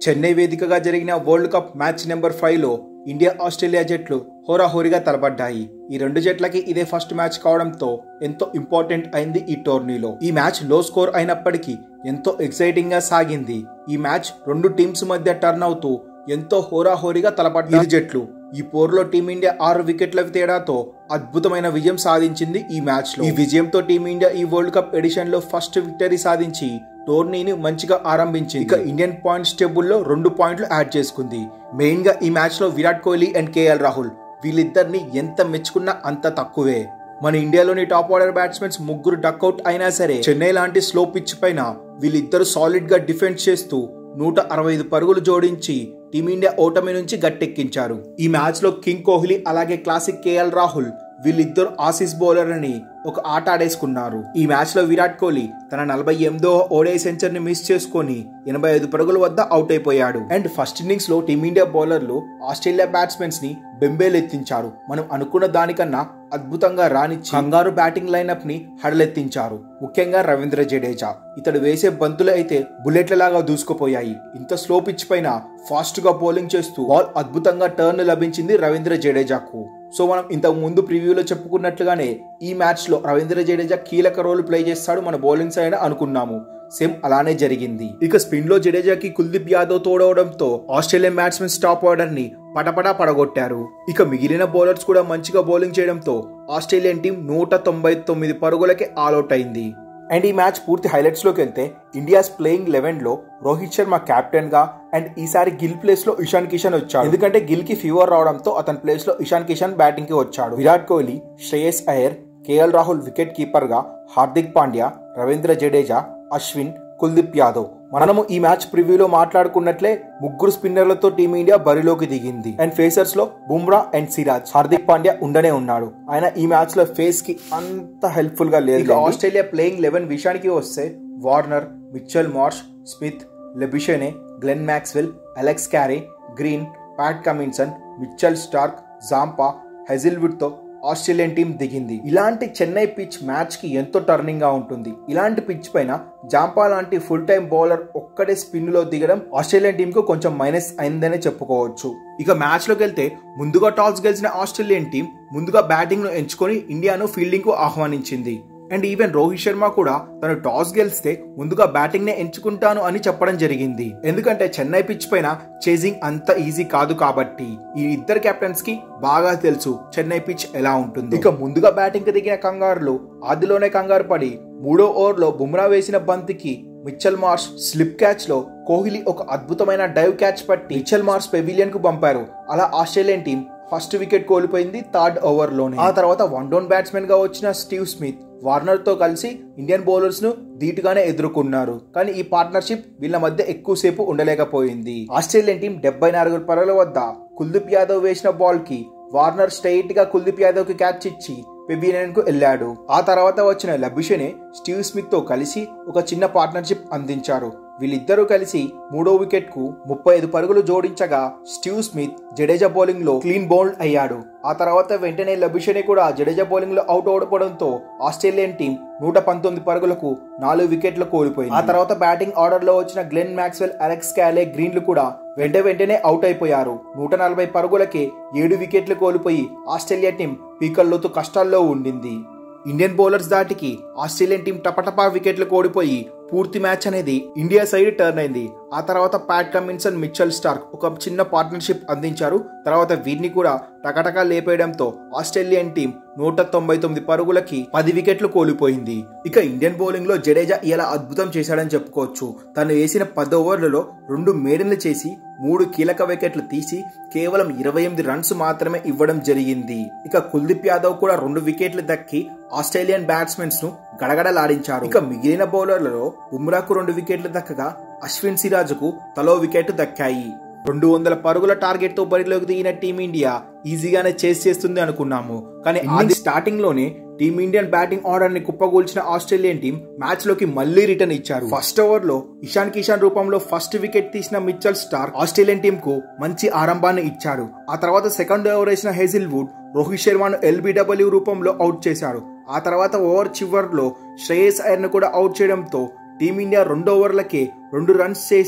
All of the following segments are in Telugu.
చెన్నై వేదికగా జరిగిన world cup match number five లో ఇండియా ఆస్ట్రేలియా జట్లు హోరాహోరీగా తలపడ్డాయి ఈ రెండు జట్లకి ఇదే ఫస్ట్ మ్యాచ్ కావడంతో ఎంతో ఇంపార్టెంట్ అయింది ఈ టోర్నీలో ఈ మ్యాచ్ లో స్కోర్ అయినప్పటికీ ఎంతో ఎక్సైటింగ్ గా సాగింది ఈ మ్యాచ్ రెండు టీమ్స్ మధ్య టర్న్ అవుతూ ఎంతో హోరాహోరీగా తలపడ్డాయి జట్లు ఈ పోరులో టీమిండియా ఆరు వికెట్ల తేడాతో అద్భుతమైన విజయం సాధించింది ఈ మ్యాచ్ లో ఈ విజయంతో టీమిండియా ఈ వరల్డ్ కప్ ఎడిషన్ లో ఫస్ట్ విక్టరీ సాధించి టోర్నీని మంచిగా ఆరంభించింది ఇక ఇండియన్ పాయింట్స్ టేబుల్ లో రెండు పాయింట్లు యాడ్ చేసుకుంది మెయిన్ గా ఈ మ్యాచ్ లో విరాట్ కోహ్లీ అండ్ కేఎల్ రాహుల్ వీళ్ళిద్దరిని ఎంత మెచ్చుకున్నా అంత తక్కువే మన ఇండియాలోని టాప్ ఆర్డర్ బ్యాట్స్మెన్స్ ముగ్గురు డక్అవుట్ అయినా సరే చెన్నై లాంటి స్లో పిచ్ పైన వీళ్ళిద్దరు సాలిడ్ గా డిఫెండ్ చేస్తూ నూట అరవై ఐదు పరుగులు జోడించి టీమిండియా ఓటమి నుంచి గట్టెక్కించారు ఈ మ్యాచ్ లో కింగ్ కోహ్లీ అలాగే క్లాసిక్ కేఎల్ రాహుల్ వీళ్ళిద్దరు ఆసీస్ బౌలర్ అని ఒక ఆట ఆడేసుకున్నారు ఈ మ్యాచ్ లో విరాట్ కోహ్లీ తన నలభై ఎనిమిదో ఓడే సెంచరీని మిస్ చేసుకొని ఎనభై ఐదు పరుగుల వద్ద అవుట్ అయిపోయాడు అండ్ ఫస్ట్ ఇన్నింగ్స్ లో టీమిండియా బౌలర్లు ఆస్ట్రేలియా బ్యాట్స్మెన్స్ ని బెంబేలెత్తించారు మనం అనుకున్న దానికన్నా అద్భుతంగా రానిచ్చి కంగారు బ్యాటింగ్ లైనప్ ని హడలెత్తించారు ముఖ్యంగా రవీంద్ర జడేజా ఇతడు వేసే బంతులు అయితే బుల్లెట్ల లాగా దూసుకుపోయాయి ఇంత స్లో పిచ్ పైన ఫాస్ట్ గా బౌలింగ్ చేస్తూ బాల్ అద్భుతంగా టర్న్ లభించింది రవీంద్ర జడేజాకు సో మనం ఇంతకు ముందు ప్రివ్యూలో చెప్పుకున్నట్లుగానే ఈ మ్యాచ్ లో రవీంద్ర జడేజా కీలక రోల్ ప్లే చేస్తాడు మన బౌలింగ్ సైడ్ అనుకున్నాము సేమ్ అలానే జరిగింది ఇక స్పిన్ లో జడేజాకి కుల్దీప్ యాదవ్ తోడవడంతో ఆస్ట్రేలియన్ బ్యాట్స్మెన్ స్టాప్ ఆర్డర్ ని పటపటా పడగొట్టారు ఇక మిగిలిన బౌలర్స్ కూడా మంచిగా బౌలింగ్ చేయడంతో ఆస్ట్రేలియన్ టీం నూట తొంభై తొమ్మిది పరుగులకి ఆల్అౌట్ అయింది అండ్ ఈ మ్యాచ్ పూర్తి హైలైట్స్ లోకి వెళ్తే ఇండియాస్ ప్లేయింగ్ లెవెన్ లో రోహిత్ శర్మ కెప్టెన్ గా అండ్ ఈసారి గిల్ ప్లేస్ లో ఇషాన్ కిషన్ వచ్చాడు ఎందుకంటే గిల్ కి ఫీవర్ రావడంతో అతని ప్లేస్ లో ఇషాన్ కిషన్ బ్యాటింగ్ కి వచ్చాడు Virat Kohli Shreyas Iyer KL Rahul wicket keeper గా హార్దిక్ పాండ్యా రవీంద్ర జడేజా అశ్విన్ కుల్దీప్ యాదవ్ మనము ఈ మ్యాచ్ ప్రివ్యూలో మాట్లాడుకున్నట్లే ముగ్గురు స్పిన్నర్లతో టీమిండియా బరిలోకి దిగింది అండ్ ఫేసర్స్ లో బుమ్రా అండ్ సిరాజ్ హార్దిక్ పాండ్యా ఉండనే ఉన్నాడు ఆయన ఈ మ్యాచ్ లో ఫేస్ కి అంత హెల్ప్ఫుల్ గా లేదు ఇక ఆస్ట్రేలియా ప్లేయింగ్ లెవెన్ విషయానికి వస్తే Warner Mitchell Marsh Smith Labuschagne Glenn Maxwell Alex Carey Green Pat Cummins Mitchell Starc Zampa Hazlewood తో ఆస్ట్రేలియన్ టీం దిగింది ఇలాంటి చెన్నై పిచ్ మ్యాచ్ కి ఎంతో టర్నింగ్ గా ఉంటుంది ఇలాంటి పిచ్ పైన జాంపా లాంటి ఫుల్ టైం బౌలర్ ఒక్కడే స్పిన్ లో దిగడం ఆస్ట్రేలియన్ టీం కు కొంచెం మైనస్ అయిందనే చెప్పుకోవచ్చు ఇక మ్యాచ్ లోకి వెళ్తే ముందుగా టాస్ గెలిచిన ఆస్ట్రేలియన్ టీం ముందుగా బ్యాటింగ్ ను ఎంచుకొని ఇండియాను ఫీల్డింగ్ కు ఆహ్వానించింది అండ్ ఈవెన్ రోహిత్ శర్మ కూడా తను టాస్ గెలిస్తే ముందుగా బ్యాటింగ్ నే ఎంచుకుంటాను అని చెప్పడం జరిగింది ఎందుకంటే చెన్నై పిచ్ పైన చేజింగ్ అంత ఈజీ కాదు కాబట్టి ఈ ఇద్దరు కెప్టెన్స్ కి బాగా తెలుసు చెన్నై పిచ్ ఎలా ఉంటుంది ఇక ముందుగా బ్యాటింగ్ కి దిగిన కంగారులు ఆదిలోనే కంగారు పడి మూడో ఓవర్ లో బుమ్రా వేసిన బంతికి మిచ్చల్ మార్ష్ స్లిప్ క్యాచ్ లో కోహ్లీ ఒక అద్భుతమైన డైవ్ క్యాచ్ పట్టి మిచ్చల్ మార్ష్ పెవిలియన్ కు పంపారు అలా ఆస్ట్రేలియన్ టీం ఫస్ట్ వికెట్ కోల్పోయింది థర్డ్ ఓవర్ లోనే ఆ తర్వాత వన్ డౌన్ బ్యాట్స్మెన్ గా వచ్చిన స్టీవ్ స్మిత్ వార్నర్ తో కలిసి ఇండియన్ బౌలర్స్ ను ధీటుగానే ఎదుర్కొన్నారు కానీ ఈ పార్ట్నర్షిప్ వీళ్ళ మధ్య ఎక్కువసేపు ఉండలేకపోయింది ఆస్ట్రేలియన్ టీం డెబ్బై నాలుగు పరుగుల వద్ద కుల్దీప్ యాదవ్ వేసిన బాల్ కి వార్నర్ స్ట్రైట్ గా కుల్దీప్ యాదవ్ కి క్యాచ్ ఇచ్చి పెవిలియన్ కు వెళ్ళాడు ఆ తర్వాత వచ్చిన లబిషనే స్టీవ్ స్మిత్ తో కలిసి ఒక చిన్న పార్ట్నర్షిప్ అందించారు వీళ్ళిద్దరూ కలిసి మూడో వికెట్ కు ముప్పై ఐదు పరుగులు జోడించగా స్టీవ్ స్మిత్ జడేజా బౌలింగ్ లో క్లీన్ బౌల్డ్ అయ్యాడు ఆ తర్వాత వెంటనే లబిషనే కూడా జడేజా బౌలింగ్ లో అవుట్ అవడంతో ఆస్ట్రేలియన్ టీం నూట పంతొమ్మిది పరుగులకు నాలుగు వికెట్లు కోల్పోయింది ఆ తర్వాత బ్యాటింగ్ ఆర్డర్ లో వచ్చిన గ్లెన్ మ్యాక్స్వెల్ అలెక్స్ క్యాలే గ్రీన్లు కూడా వెంట వెంటనే అవుట్ అయిపోయారు నూట నలభై పరుగులకే ఏడు వికెట్లు కోల్పోయి ఆస్ట్రేలియా టీం పీకల్లోతు కష్టాల్లో ఉండింది ఇండియన్ బౌలర్స్ దాటికి ఆస్ట్రేలియన్ టీం టపటపా వికెట్లు కోడిపోయి పూర్తి మ్యాచ్ అనేది ఇండియా సైడ్ టర్న్ అయింది ఆ తర్వాత ప్యాట్ కమిన్సన్ మిచ్చల్ స్టార్క్ ఒక చిన్న పార్ట్నర్షిప్ అందించారు తర్వాత వీరిని కూడా టకటకా లేపేయడంతో ఆస్ట్రేలియన్ టీం నూట తొంభై తొమ్మిది పరుగులకి పది వికెట్లు కోల్పోయింది ఇక ఇండియన్ బౌలింగ్ లో జడేజా ఇలా అద్భుతం చేశాడని చెప్పుకోవచ్చు తను వేసిన పది ఓవర్లలో రెండు మేడన్లు చేసి మూడు కీలక వికెట్లు తీసి కేవలం ఇరవై ఎనిమిది రన్స్ మాత్రమే ఇవ్వడం జరిగింది ఇక కుల్దీప్ యాదవ్ కూడా రెండు వికెట్లు దక్కి ఆస్ట్రేలియన్ బ్యాట్స్మెన్స్ ను గడగడలాడించారు ఇక మిగిలిన బౌలర్లలో బుమ్రాకు రెండు వికెట్లు దక్కగా అశ్విన్ సిరాజ్కు తలో వికెట్ దక్కాయి రెండు వందల పరుగుల టార్గెట్ తో బరిలోకి దిగిన టీమిండియా ఈజీగానే చేస్ చేస్తుంది అనుకున్నాము కానీ అది స్టార్టింగ్ లోనే టీమిండియన్ బ్యాటింగ్ ఆర్డర్ ని కుప్పగూల్చిన ఆస్ట్రేలియన్ టీం మ్యాచ్ లోకి మళ్లీ రిటర్న్ ఇచ్చారు ఫస్ట్ ఓవర్ లో ఇషాన్ కిషాన్ రూపంలో ఫస్ట్ వికెట్ తీసిన మిచ్చల్ స్టార్ ఆస్ట్రేలియన్ టీం కు మంచి ఆరంభాన్ని ఇచ్చాడు ఆ తర్వాత సెకండ్ ఓవర్ వేసిన హెజిల్ వుడ్ రోహిత్ శర్మను ఎల్బిడబ్ల్యూ రూపంలో అవుట్ చేశాడు ఆ తర్వాత ఓవర్ చివర్లో శ్రేయస్ అయ్యర్ ను కూడా అవుట్ చేయడంతో టీమిండియా రెండు ఓవర్లకే రెండు రన్స్ చేసి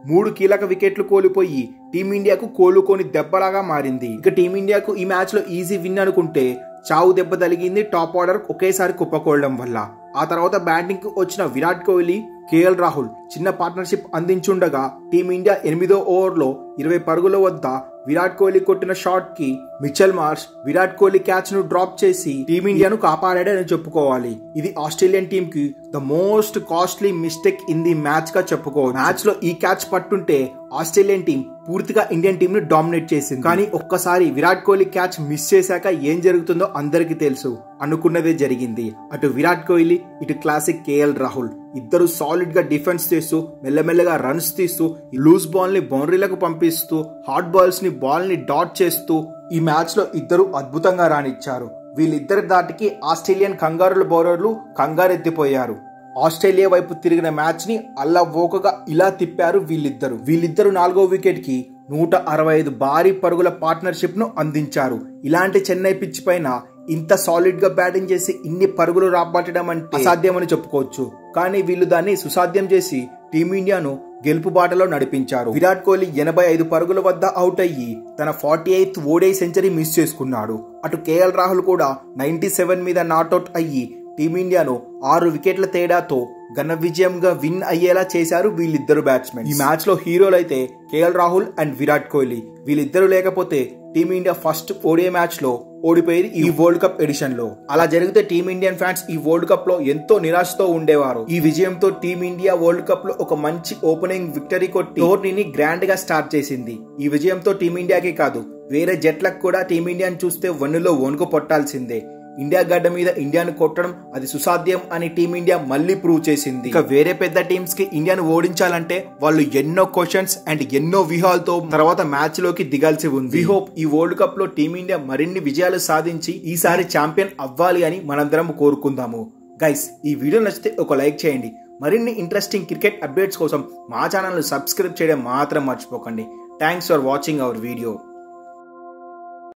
మూడు కీలక వికెట్లు కోల్పోయి టీమిండియాకు కోలుకొని దెబ్బలాగా మారింది ఇక టీమిండియాకు ఈ మ్యాచ్ లో ఈజీ విన్ అనుకుంటే చావు దెబ్బ తగిలింది టాప్ ఆర్డర్ ఒకేసారి కుప్పకోవడం వల్ల ఆ తర్వాత బ్యాటింగ్ కు వచ్చిన విరాట్ కోహ్లీ కేఎల్ రాహుల్ చిన్న పార్ట్నర్షిప్ అందించుండగా టీమిండియా ఎనిమిదో ఓవర్లో ఇరవై పరుగుల వద్ద విరాట్ కోహ్లీ కొట్టిన షాట్ కి Mitchell Marsh Virat Kohli catch ను డ్రాప్ చేసి టీమిండియాను కాపాడాడని చెప్పుకోవాలి ఇది ఆస్ట్రేలియన్ టీమ్ కి the most costly mistake in the match గా చెప్పుకోవాలి మ్యాచ్ లో ఈ క్యాచ్ పట్టుంటే ఆస్ట్రేలియన్ టీం పూర్తిగా ఇండియన్ టీం ని డామినేట్ చేసింది కానీ ఒక్కసారి విరాట్ కోహ్లీ క్యాచ్ మిస్ చేశాక ఏం జరుగుతుందో అందరికీ తెలుసు అనుకున్నదే జరిగింది అటు విరాట్ కోహ్లీ ఇటు క్లాసిక్ కేఎల్ రాహుల్ ఇద్దరు సాలిడ్ గా డిఫెన్స్ చేస్తూ మెల్లమెల్లగా రన్స్ తీస్తూ లూజ్ బాల్ ని బౌండరీలకు పంపిస్తూ హాట్ బాల్స్ ని బాల్ ని డాట్ చేస్తూ ఈ మ్యాచ్ లో ఇద్దరు అద్భుతంగా రాణించారు వీళ్ళిద్దరి దాటికి ఆస్ట్రేలియన్ కంగారుల బౌలర్లు కంగారెత్తిపోయారు ఆస్ట్రేలియా వైపు తిరిగిన మ్యాచ్ ని అల్లవోకగా ఇలా తిప్పారు వీళ్ళిద్దరు వీళ్ళిద్దరు నాలుగో వికెట్ కి నూట అరవై ఐదు భారీ పరుగుల పార్ట్నర్షిప్ ను అందించారు ఇలాంటి చెన్నై పిచ్ పైన ఇంత సాలిడ్ గా బ్యాటింగ్ చేసి ఇన్ని పరుగులు రాబట్టడం అంటే అసాధ్యమని చెప్పుకోవచ్చు కానీ వీళ్ళు దాన్ని సుసాధ్యం చేసి టీమిండియాను గెలుపు బాటలో నడిపించారు విరాట్ కోహ్లీ ఎనభై ఐదు పరుగుల వద్ద అవుట్ అయ్యి తన forty eighth ODI century miss చేసుకున్నాడు అటు కేఎల్ రాహుల్ కూడా నైన్టీ సెవెన్ మీద నాట్అవుట్ అయ్యి టీమిండియాను ఆరు వికెట్ల తేడాతో ఘన విజయంగా విన్ అయ్యేలా చేశారు వీళ్ళిద్దరు బ్యాట్స్మెన్ ఈ మ్యాచ్ లో హీరోలు అయితే కేఎల్ రాహుల్ అండ్ విరాట్ కోహ్లీ వీళ్ళిద్దరూ లేకపోతే టీమిండియా ఫస్ట్ ఓడియో మ్యాచ్ లో ఓడిపోయేది ఈ వరల్డ్ కప్ ఎడిషన్ లో అలా జరిగితే టీమిండియన్ ఫ్యాన్స్ ఈ వరల్డ్ కప్ లో ఎంతో నిరాశతో ఉండేవారు ఈ విజయంతో టీమిండియా వరల్డ్ కప్ లో ఒక మంచి ఓపెనింగ్ విక్టరీ కొట్టి టోర్నీని గ్రాండ్ గా స్టార్ట్ చేసింది ఈ విజయంతో టీమిండియాకే కాదు వేరే జట్లకు కూడా టీమిండియాను చూస్తే వన్నులో వణుకు పొట్టాల్సిందే ఇండియా గడ్డ మీద ఇండియాను కొట్టడం అది సుసాధ్యం అని టీమిండియా మళ్ళీ ప్రూవ్ చేసింది ఇక వేరే పెద్ద టీమ్స్ కి ఇండియాను ఓడించాలంటే వాళ్ళు ఎన్నో క్వశ్చన్స్ అండ్ ఎన్నో వ్యూహాలతో తర్వాత మ్యాచ్ లోకి దిగాల్సి ఉంది వి హోప్ ఈ వరల్డ్ కప్ లో టీమిండియా మరిన్ని విజయాలు సాధించి ఈసారి ఛాంపియన్ అవ్వాలి అని మనందరం కోరుకుందాము గైస్ ఈ వీడియో నచ్చితే ఒక లైక్ చేయండి మరిన్ని ఇంట్రెస్టింగ్ క్రికెట్ అప్డేట్స్ కోసం మా ఛానల్ సబ్స్క్రైబ్ చేయడం మాత్రం మర్చిపోకండి thanks for watching our video